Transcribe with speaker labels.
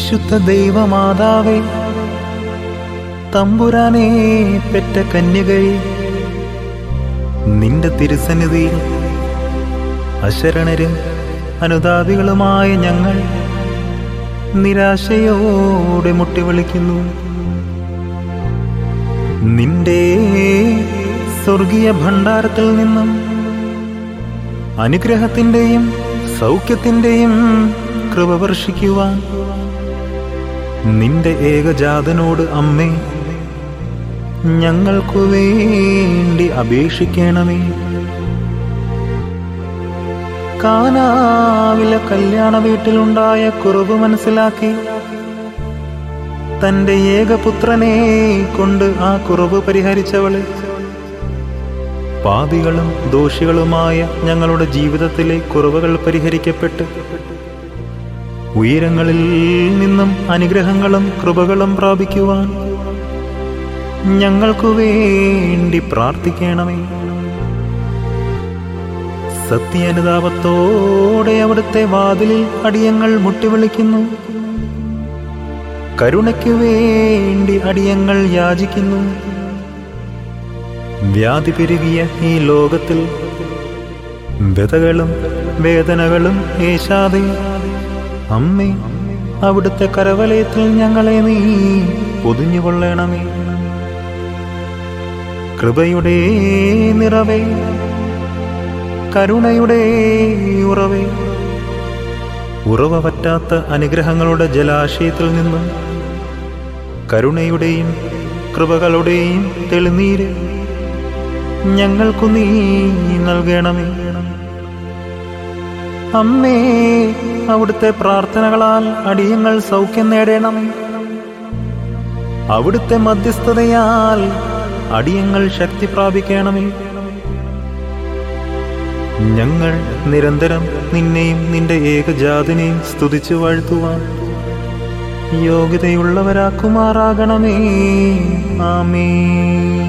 Speaker 1: വിശുദ്ധ ദൈവമാതാവേ തമ്പുരാനെ പെറ്റ കന്യകയെ നിന്റെ തിരുസന്നിധിയിൽ അശരണരും അനുതാപികളുമായ ഞങ്ങൾ നിരാശയോടെ മുട്ടിവിളിക്കുന്നു നിന്റെ സ്വർഗീയ ഭണ്ഡാരത്തിൽ നിന്നും അനുഗ്രഹത്തിന്റെയും സൗഖ്യത്തിന്റെയും കൃപ വർഷിക്കുവാൻ നിന്റെ ഏകജാതനോട് അമ്മേ ഞങ്ങൾക്കു വേണ്ടി അപേക്ഷിക്കണമേ കാനാവിലെ കല്യാണ വീട്ടിലുണ്ടായ കുറവ് മനസ്സിലാക്കി തന്റെ ഏകപുത്രനെ കൊണ്ട് ആ കുറവ് പരിഹരിച്ചവള് പാപികളും ദോഷികളുമായ ഞങ്ങളുടെ ജീവിതത്തിലെ കുറവുകൾ പരിഹരിക്കപ്പെട്ട് ഉയരങ്ങളിൽ നിന്നും അനുഗ്രഹങ്ങളും കൃപകളും പ്രാപിക്കുവാൻ ഞങ്ങൾക്കു വേണ്ടി പ്രാർത്ഥിക്കണമേ സത്യാനുതാപത്തോടെ അവിടുത്തെ വാതിലിൽ അടിയങ്ങൾ മുട്ടിവിളിക്കുന്നു കരുണയ്ക്കു വേണ്ടി അടിയങ്ങൾ യാചിക്കുന്നു വ്യാധി പെരുകിയ ഈ ലോകത്തിൽ വ്യതകളും വേദനകളും ഏശാതെ അമ്മേ അവിടുത്തെ കരവലയത്തിൽ ഞങ്ങളെ നീ പൊതിഞ്ഞുകൊള്ളണമേ കൃപയുടെ നിറവേ കരുണയുടെ ഉറവേ ഉറവ പറ്റാത്ത അനുഗ്രഹങ്ങളുടെ ജലാശയത്തിൽ നിന്നും കരുണയുടെയും കൃപകളുടെയും തെളിനീര് ഞങ്ങൾക്കു നീ നൽകണമേ അമ്മേ അവിടുത്തെ പ്രാർത്ഥനകളാൽ അടിയങ്ങൾ സൗഖ്യം നേടണമേ അവിടുത്തെ മധ്യസ്ഥതയാൽ അടിയങ്ങൾ ശക്തി പ്രാപിക്കണമേ ഞങ്ങൾ നിരന്തരം നിന്നെയും നിന്റെ ഏകജാതിനെയും സ്തുതിച്ചു വാഴ്ത്തുവാൻ യോഗ്യതയുള്ളവരാക്കുമാറാകണമേ ആമേ